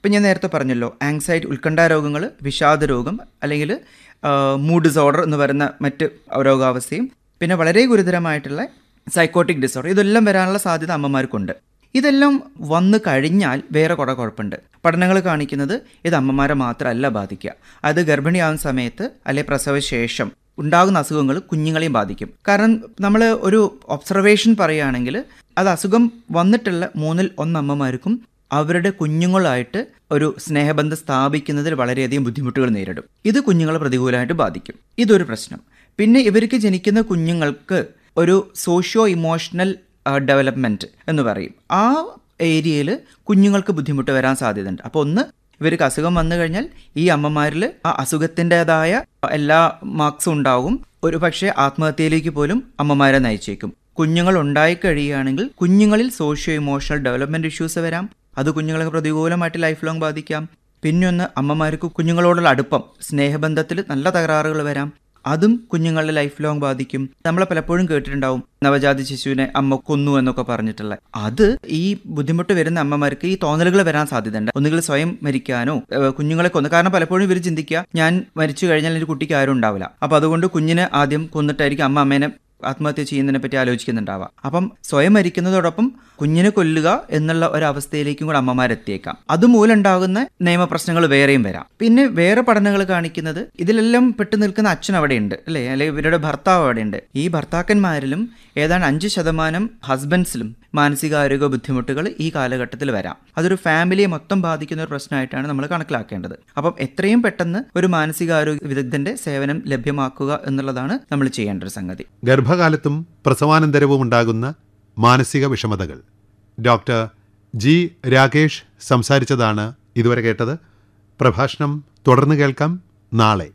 ഇപ്പം ഞാൻ നേരത്തെ പറഞ്ഞല്ലോ ആങ്സൈറ്റി ഉത്കണ്ഠ രോഗങ്ങൾ വിഷാദ രോഗം അല്ലെങ്കിൽ മൂഡ് ഡിസോർഡർ എന്ന് പറയുന്ന മറ്റ് രോഗാവസ്ഥയും പിന്നെ വളരെ ഗുരുതരമായിട്ടുള്ള സൈക്കോട്ടിക് ഡിസോർഡർ ഇതെല്ലാം വരാനുള്ള സാധ്യത അമ്മമാർക്കുണ്ട് ഇതെല്ലാം വന്നു കഴിഞ്ഞാൽ വേറെ കുറേ കുഴപ്പമുണ്ട് പഠനങ്ങൾ കാണിക്കുന്നത് ഇത് അമ്മമാരെ മാത്രമല്ല ബാധിക്കുക അത് ഗർഭിണിയാവുന്ന സമയത്ത് അല്ലെ പ്രസവശേഷം ഉണ്ടാകുന്ന അസുഖങ്ങൾ കുഞ്ഞുങ്ങളെയും ബാധിക്കും കാരണം നമ്മൾ ഒരു ഒബ്സർവേഷൻ പറയുകയാണെങ്കിൽ അത് അസുഖം വന്നിട്ടുള്ള മൂന്നിൽ ഒന്ന് അമ്മമാർക്കും അവരുടെ കുഞ്ഞുങ്ങളായിട്ട് ഒരു സ്നേഹബന്ധം സ്ഥാപിക്കുന്നതിൽ വളരെയധികം ബുദ്ധിമുട്ടുകൾ നേരിടും ഇത് കുഞ്ഞുങ്ങളെ പ്രതികൂലമായിട്ട് ബാധിക്കും ഇതൊരു പ്രശ്നം പിന്നെ ഇവർക്ക് ജനിക്കുന്ന കുഞ്ഞുങ്ങൾക്ക് ഒരു സോഷ്യോ ഇമോഷണൽ ഡെവലപ്മെൻറ്റ് എന്ന് പറയും ആ ഏരിയയിൽ കുഞ്ഞുങ്ങൾക്ക് ബുദ്ധിമുട്ട് വരാൻ സാധ്യതയുണ്ട് അപ്പോൾ ഒന്ന് ഇവർക്ക് അസുഖം വന്നു കഴിഞ്ഞാൽ ഈ അമ്മമാരിൽ ആ അസുഖത്തിൻ്റെതായ എല്ലാ മാർക്സും ഉണ്ടാവും ഒരു പക്ഷേ ആത്മഹത്യയിലേക്ക് പോലും അമ്മമാരെ നയിച്ചേക്കും കുഞ്ഞുങ്ങൾ ഉണ്ടായി കഴിയുകയാണെങ്കിൽ കുഞ്ഞുങ്ങളിൽ സോഷ്യോ ഇമോഷണൽ ഡെവലപ്മെൻറ്റ് ഇഷ്യൂസ് വരാം അത് കുഞ്ഞുങ്ങളെ പ്രതികൂലമായിട്ട് ലൈഫ് ലോങ് ബാധിക്കാം പിന്നെ ഒന്ന് അമ്മമാർക്ക് കുഞ്ഞുങ്ങളോടുള്ള അടുപ്പം സ്നേഹബന്ധത്തിൽ നല്ല തകരാറുകൾ വരാം അതും കുഞ്ഞുങ്ങളുടെ ലൈഫ് ലോങ് ബാധിക്കും നമ്മൾ പലപ്പോഴും കേട്ടിട്ടുണ്ടാവും നവജാത ശിശുവിനെ അമ്മ കൊന്നു എന്നൊക്കെ പറഞ്ഞിട്ടുള്ള അത് ഈ ബുദ്ധിമുട്ട് വരുന്ന അമ്മമാർക്ക് ഈ തോന്നലുകൾ വരാൻ സാധ്യതയുണ്ട് ഒന്നുകിൽ സ്വയം മരിക്കാനോ ഏഹ് കുഞ്ഞുങ്ങളെ കൊന്നു കാരണം പലപ്പോഴും ഇവർ ചിന്തിക്കുക ഞാൻ മരിച്ചു കഴിഞ്ഞാൽ എൻ്റെ കുട്ടിക്ക് ആരും ഉണ്ടാവില്ല അപ്പോൾ അതുകൊണ്ട് കുഞ്ഞിനെ ആദ്യം കൊന്നിട്ടായിരിക്കും അമ്മ അമ്മേനെ ആത്മഹത്യ ചെയ്യുന്നതിനെ പറ്റി ആലോചിക്കുന്നുണ്ടാവാം അപ്പം സ്വയം മരിക്കുന്നതോടൊപ്പം കുഞ്ഞിനെ കൊല്ലുക എന്നുള്ള ഒരു അവസ്ഥയിലേക്കും കൂടെ അമ്മമാരെത്തിയേക്കാം അതുമൂലം ഉണ്ടാകുന്ന നിയമപ്രശ്നങ്ങൾ വേറെയും വരാം പിന്നെ വേറെ പഠനങ്ങൾ കാണിക്കുന്നത് ഇതിലെല്ലാം പെട്ടു നിൽക്കുന്ന അച്ഛൻ അവിടെയുണ്ട് അല്ലേ അല്ലെങ്കിൽ ഇവരുടെ ഭർത്താവ് അവിടെയുണ്ട് ഈ ഭർത്താക്കന്മാരിലും ഏതാണ്ട് അഞ്ച് ശതമാനം ഹസ്ബൻഡ്സിലും മാനസികാരോഗ്യ ബുദ്ധിമുട്ടുകൾ ഈ കാലഘട്ടത്തിൽ വരാം അതൊരു ഫാമിലിയെ മൊത്തം ബാധിക്കുന്ന ഒരു പ്രശ്നമായിട്ടാണ് നമ്മൾ കണക്കിലാക്കേണ്ടത് അപ്പം എത്രയും പെട്ടെന്ന് ഒരു മാനസികാരോഗ്യ വിദഗ്ധന്റെ സേവനം ലഭ്യമാക്കുക എന്നുള്ളതാണ് നമ്മൾ ചെയ്യേണ്ട ഒരു സംഗതി ഗർഭകാലത്തും പ്രസവാനന്തരവും ഉണ്ടാകുന്ന മാനസിക വിഷമതകൾ ഡോക്ടർ ജി രാകേഷ് സംസാരിച്ചതാണ് ഇതുവരെ കേട്ടത് പ്രഭാഷണം തുടർന്ന് കേൾക്കാം നാളെ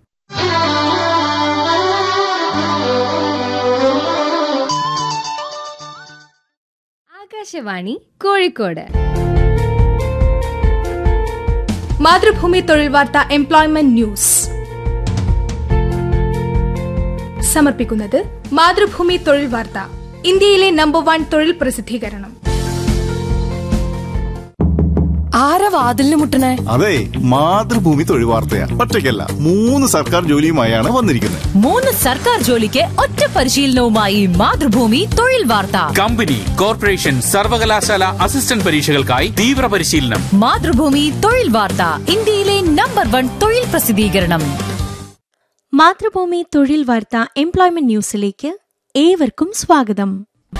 ആകാശവാണി കോഴിക്കോട് മാതൃഭൂമി തൊഴിൽ വാർത്ത എംപ്ലോയ്മെന്റ് ന്യൂസ് സമർപ്പിക്കുന്നത് മാതൃഭൂമി തൊഴിൽ വാർത്ത ഇന്ത്യയിലെ നമ്പർ വൺ തൊഴിൽ പ്രസിദ്ധീകരണം ആരാ വാതിലിന് മുട്ടണേ അതെ മാതൃഭൂമി തൊഴിൽ വാർത്തയാ ഒറ്റയ്ക്കല്ല മൂന്ന് സർക്കാർ ജോലിയുമായാണ് വന്നിരിക്കുന്നത് മൂന്ന് സർക്കാർ ജോലിക്ക് ഒറ്റ പരിശീലനവുമായി മാതൃഭൂമി തൊഴിൽ വാർത്ത കമ്പനി കോർപ്പറേഷൻ സർവകലാശാല അസിസ്റ്റന്റ് പരീക്ഷകൾക്കായി തീവ്ര പരിശീലനം മാതൃഭൂമി തൊഴിൽ വാർത്ത ഇന്ത്യയിലെ നമ്പർ വൺ തൊഴിൽ പ്രസിദ്ധീകരണം മാതൃഭൂമി തൊഴിൽ വാർത്ത എംപ്ലോയ്മെന്റ് ന്യൂസിലേക്ക് ഏവർക്കും സ്വാഗതം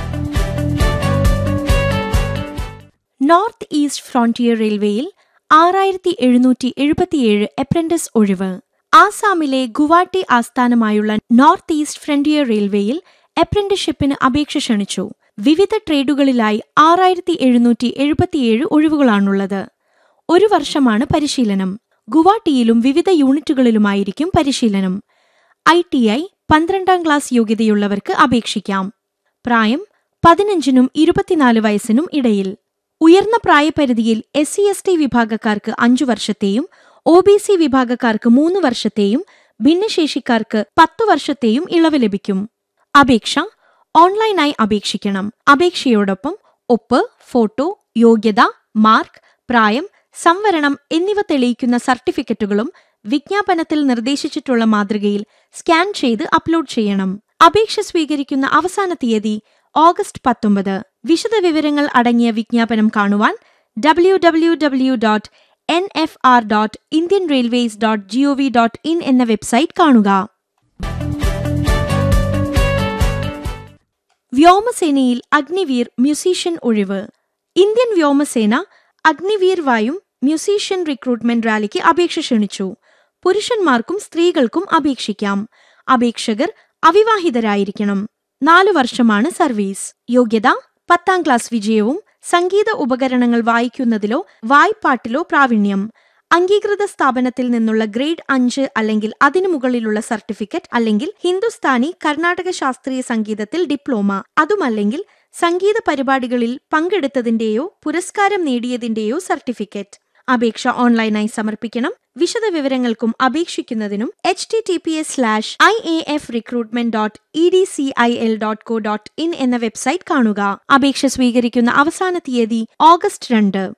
നോർത്ത് ഈസ്റ്റ് ഫ്രോണ്ടിയർ റെയിൽവേയിൽ ആറായിരത്തി എഴുന്നൂറ്റി എഴുപത്തിയേഴ് അപ്രന്റീസ് ഒഴിവ് ആസാമിലെ ഗുവാഹട്ടി ആസ്ഥാനമായുള്ള നോർത്ത് ഈസ്റ്റ് ഫ്രണ്ടിയർ റെയിൽവേയിൽ അപ്രന്റീസ്ഷിപ്പിന് അപേക്ഷ ക്ഷണിച്ചു വിവിധ ട്രേഡുകളിലായി ആറായിരത്തി എഴുന്നൂറ്റി എഴുപത്തിയേഴ് ഒഴിവുകളാണുള്ളത് ഒരു വർഷമാണ് പരിശീലനം ഗുവാഹട്ടിയിലും വിവിധ യൂണിറ്റുകളിലുമായിരിക്കും പരിശീലനം ഐ ടി ഐ പന്ത്രണ്ടാം ക്ലാസ് യോഗ്യതയുള്ളവർക്ക് അപേക്ഷിക്കാം പ്രായം പതിനഞ്ചിനും ഇരുപത്തിനാല് വയസ്സിനും ഇടയിൽ ഉയർന്ന പ്രായപരിധിയിൽ എസ് സി എസ് ടി വിഭാഗക്കാർക്ക് അഞ്ചു വർഷത്തെയും ഒ ബി സി വിഭാഗക്കാർക്ക് മൂന്ന് വർഷത്തെയും ഭിന്നശേഷിക്കാർക്ക് പത്തു വർഷത്തെയും ഇളവ് ലഭിക്കും അപേക്ഷ ഓൺലൈനായി അപേക്ഷിക്കണം അപേക്ഷയോടൊപ്പം ഒപ്പ് ഫോട്ടോ യോഗ്യത മാർക്ക് പ്രായം സംവരണം എന്നിവ തെളിയിക്കുന്ന സർട്ടിഫിക്കറ്റുകളും വിജ്ഞാപനത്തിൽ നിർദ്ദേശിച്ചിട്ടുള്ള മാതൃകയിൽ സ്കാൻ ചെയ്ത് അപ്ലോഡ് ചെയ്യണം അപേക്ഷ സ്വീകരിക്കുന്ന അവസാന തീയതി ഓഗസ്റ്റ് പത്തൊമ്പത് വിശദവിവരങ്ങൾ അടങ്ങിയ വിജ്ഞാപനം കാണുവാൻ W W W dot N F R dot Indian railways dot G O V dot in എന്ന വെബ്സൈറ്റ് കാണുക വ്യോമസേനയിൽ അഗ്നിവീർ മ്യൂസീഷ്യൻ ഒഴിവ് ഇന്ത്യൻ വ്യോമസേന അഗ്നിവീർ വായും മ്യൂസീഷ്യൻ റിക്രൂട്ട്മെന്റ് റാലിക്ക് അപേക്ഷ ക്ഷണിച്ചു പുരുഷന്മാർക്കും സ്ത്രീകൾക്കും അപേക്ഷിക്കാം അപേക്ഷകർ അവിവാഹിതരായിരിക്കണം നാലു വർഷമാണ് സർവീസ് യോഗ്യത പത്താം ക്ലാസ് വിജയവും സംഗീത ഉപകരണങ്ങൾ വായിക്കുന്നതിലോ വായ്പാട്ടിലോ പ്രാവീണ്യം അംഗീകൃത സ്ഥാപനത്തിൽ നിന്നുള്ള ഗ്രേഡ് അഞ്ച് അല്ലെങ്കിൽ അതിനു മുകളിലുള്ള സർട്ടിഫിക്കറ്റ് അല്ലെങ്കിൽ ഹിന്ദുസ്ഥാനി കർണാടക ശാസ്ത്രീയ സംഗീതത്തിൽ ഡിപ്ലോമ അതുമല്ലെങ്കിൽ സംഗീത പരിപാടികളിൽ പങ്കെടുത്തതിന്റെയോ പുരസ്കാരം നേടിയതിന്റെയോ സർട്ടിഫിക്കറ്റ് അപേക്ഷ ഓൺലൈനായി സമർപ്പിക്കണം വിശദവിവരങ്ങൾക്കും അപേക്ഷിക്കുന്നതിനും H T T P S slash I A F recruitment dot E D C I L dot co dot in എന്ന വെബ്സൈറ്റ് കാണുക അപേക്ഷ സ്വീകരിക്കുന്ന അവസാന തീയതി ഓഗസ്റ്റ് രണ്ട്